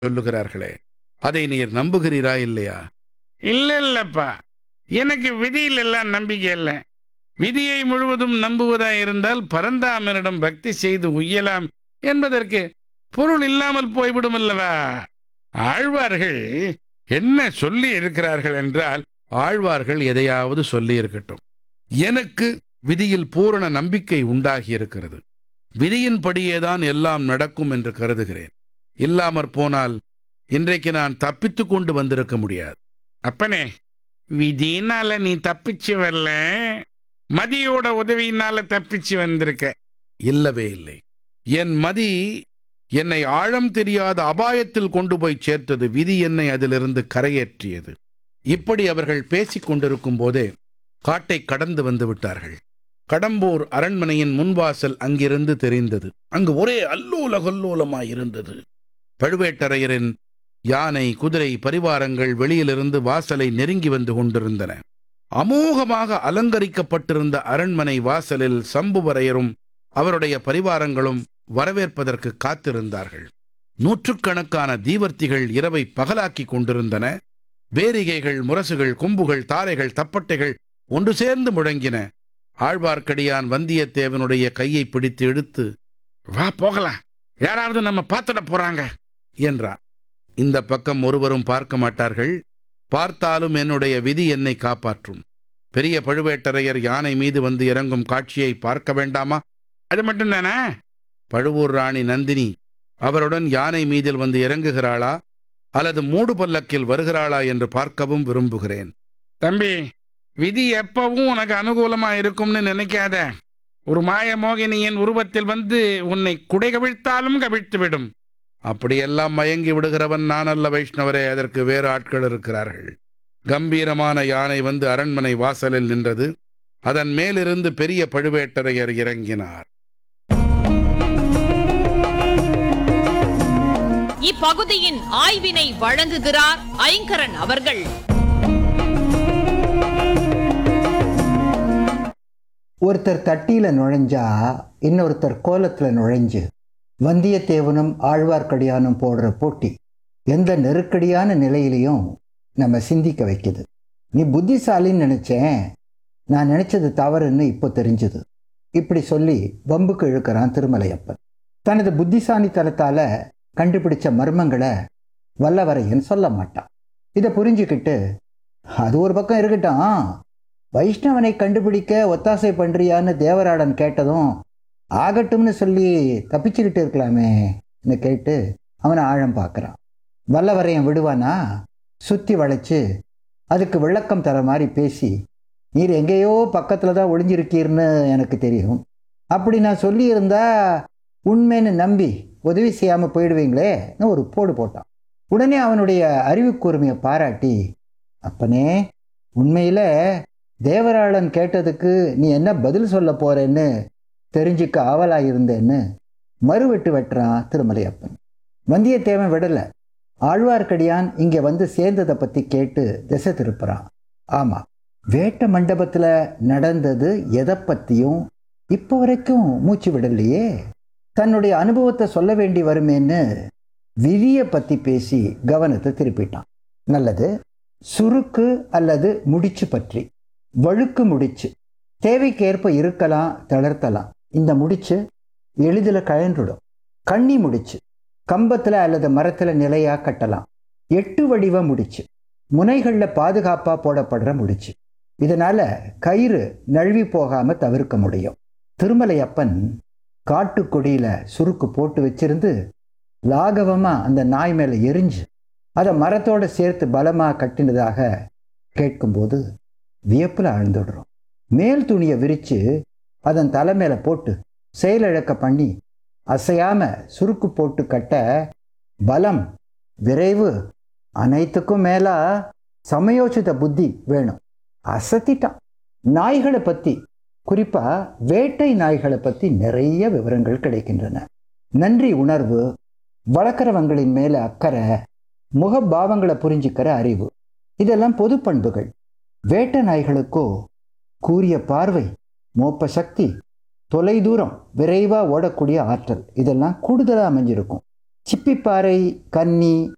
சொல்லுகிறார்களே அதை நீர் நம்புகிறீரா இல்லையா இல்ல இல்லப்பா எனக்கு விதியில் எல்லாம் நம்பிக்கை இல்லை விதியை முழுவதும் நம்புவதா இருந்தால் பரந்தாமனிடம் பக்தி செய்து உய்யலாம் என்பதற்கு பொருள் இல்லாமல் போய்விடும் அல்லவா ஆழ்வார்கள் என்ன சொல்லி இருக்கிறார்கள் என்றால் ஆழ்வார்கள் எதையாவது சொல்லி இருக்கட்டும் எனக்கு விதியில் பூரண நம்பிக்கை உண்டாகி இருக்கிறது விதியின்படியேதான் எல்லாம் நடக்கும் என்று கருதுகிறேன் இல்லாமற் போனால் இன்றைக்கு நான் தப்பித்துக் கொண்டு வந்திருக்க முடியாது அப்பனே விதினால நீ தப்பிச்சு வரல மதியோட உதவியினால தப்பிச்சு வந்திருக்க இல்லவே இல்லை என் மதி என்னை ஆழம் தெரியாத அபாயத்தில் கொண்டு போய் சேர்த்தது விதி என்னை அதிலிருந்து கரையேற்றியது இப்படி அவர்கள் பேசிக் கொண்டிருக்கும் போதே காட்டை கடந்து வந்து விட்டார்கள் கடம்பூர் அரண்மனையின் முன்வாசல் அங்கிருந்து தெரிந்தது அங்கு ஒரே அல்லோல கொல்லோலமாயிருந்தது பழுவேட்டரையரின் யானை குதிரை பரிவாரங்கள் வெளியிலிருந்து வாசலை நெருங்கி வந்து கொண்டிருந்தன அமோகமாக அலங்கரிக்கப்பட்டிருந்த அரண்மனை வாசலில் சம்புவரையரும் அவருடைய பரிவாரங்களும் வரவேற்பதற்கு காத்திருந்தார்கள் நூற்றுக்கணக்கான தீவர்த்திகள் இரவை பகலாக்கிக் கொண்டிருந்தன வேரிகைகள் முரசுகள் கொம்புகள் தாரைகள் தப்பட்டைகள் ஒன்று சேர்ந்து முழங்கின ஆழ்வார்க்கடியான் வந்தியத்தேவனுடைய கையை பிடித்து இழுத்து வா போகலாம் யாராவது நம்ம பார்த்துட போறாங்க என்றான் இந்த பக்கம் ஒருவரும் பார்க்க மாட்டார்கள் பார்த்தாலும் என்னுடைய விதி என்னை காப்பாற்றும் பெரிய பழுவேட்டரையர் யானை மீது வந்து இறங்கும் காட்சியை பார்க்க வேண்டாமா அது மட்டும்தானே பழுவூர் ராணி நந்தினி அவருடன் யானை மீதில் வந்து இறங்குகிறாளா அல்லது மூடு பல்லக்கில் வருகிறாளா என்று பார்க்கவும் விரும்புகிறேன் தம்பி விதி எப்பவும் உனக்கு அனுகூலமா இருக்கும்னு நினைக்காத ஒரு மாய மோகினியின் உருவத்தில் வந்து உன்னை குடை கவிழ்த்தாலும் கவிழ்த்து விடும் அப்படியெல்லாம் மயங்கி விடுகிறவன் நான் அல்ல வைஷ்ணவரே அதற்கு வேறு ஆட்கள் இருக்கிறார்கள் கம்பீரமான யானை வந்து அரண்மனை வாசலில் நின்றது அதன் மேலிருந்து பெரிய பழுவேட்டரையர் இறங்கினார் இப்பகுதியின் ஆய்வினை வழங்குகிறார் ஐங்கரன் அவர்கள் ஒருத்தர் தட்டியில நுழைஞ்சா இன்னொருத்தர் கோலத்துல நுழைஞ்சு வந்தியத்தேவனும் ஆழ்வார்க்கடியானும் போடுற போட்டி எந்த நெருக்கடியான நிலையிலையும் நம்ம சிந்திக்க வைக்குது நீ புத்திசாலின்னு நினைச்சேன் நான் நினைச்சது தவறுன்னு இப்போ தெரிஞ்சது இப்படி சொல்லி வம்புக்கு இழுக்கிறான் திருமலையப்பன் தனது புத்திசாலித்தனத்தால கண்டுபிடிச்ச மர்மங்களை வல்லவரையன் சொல்ல மாட்டான் இதை புரிஞ்சுக்கிட்டு அது ஒரு பக்கம் இருக்கட்டும் வைஷ்ணவனை கண்டுபிடிக்க ஒத்தாசை பண்றியான்னு தேவராடன் கேட்டதும் ஆகட்டும்னு சொல்லி தப்பிச்சுக்கிட்டு இருக்கலாமேன்னு கேட்டு அவனை ஆழம் பார்க்குறான் வல்லவரையன் விடுவானா சுற்றி வளைச்சு அதுக்கு விளக்கம் தர மாதிரி பேசி நீர் எங்கேயோ பக்கத்தில் தான் ஒளிஞ்சிருக்கீர்னு எனக்கு தெரியும் அப்படி நான் சொல்லியிருந்தா உண்மைன்னு நம்பி உதவி செய்யாமல் போயிடுவீங்களேன்னு ஒரு போடு போட்டான் உடனே அவனுடைய அறிவு கூர்மையை பாராட்டி அப்பனே உண்மையில் தேவராளன் கேட்டதுக்கு நீ என்ன பதில் சொல்ல போறேன்னு தெரிஞ்சுக்க ஆவலாக இருந்தேன்னு மறுவெட்டு வெட்டுறான் திருமலையப்பன் வந்தியத்தேவன் விடலை ஆழ்வார்க்கடியான் இங்கே வந்து சேர்ந்ததை பற்றி கேட்டு திசை திருப்புறான் ஆமாம் வேட்ட மண்டபத்தில் நடந்தது எதை பற்றியும் இப்போ வரைக்கும் மூச்சு விடலையே தன்னுடைய அனுபவத்தை சொல்ல வேண்டி வருமேன்னு விதியை பற்றி பேசி கவனத்தை திருப்பிட்டான் நல்லது சுருக்கு அல்லது முடிச்சு பற்றி வழுக்கு முடிச்சு தேவைக்கேற்ப இருக்கலாம் தளர்த்தலாம் இந்த முடிச்சு எளிதில் கழன்றுடும் கண்ணி முடிச்சு கம்பத்தில் அல்லது மரத்தில் நிலையாக கட்டலாம் எட்டு வடிவ முடிச்சு முனைகளில் பாதுகாப்பாக போடப்படுற முடிச்சு இதனால் கயிறு நழுவி போகாமல் தவிர்க்க முடியும் திருமலையப்பன் காட்டுக்கொடியில் சுருக்கு போட்டு வச்சிருந்து லாகவமாக அந்த நாய் மேலே எரிஞ்சு அதை மரத்தோடு சேர்த்து பலமாக கட்டினதாக கேட்கும்போது வியப்பில் ஆழ்ந்துடுறோம் மேல் துணியை விரித்து அதன் தலை மேலே போட்டு செயலிழக்க பண்ணி அசையாம சுருக்கு போட்டு கட்ட பலம் விரைவு அனைத்துக்கும் மேலா சமயோசித புத்தி வேணும் அசத்திட்டான் நாய்களை பற்றி குறிப்பாக வேட்டை நாய்களை பற்றி நிறைய விவரங்கள் கிடைக்கின்றன நன்றி உணர்வு வளர்க்குறவங்களின் மேலே அக்கறை முகபாவங்களை புரிஞ்சுக்கிற அறிவு இதெல்லாம் பொது பண்புகள் வேட்ட நாய்களுக்கோ கூரிய பார்வை மோப்ப சக்தி தொலைதூரம் விரைவாக ஓடக்கூடிய ஆற்றல் இதெல்லாம் கூடுதலாக அமைஞ்சிருக்கும் சிப்பிப்பாறை கன்னி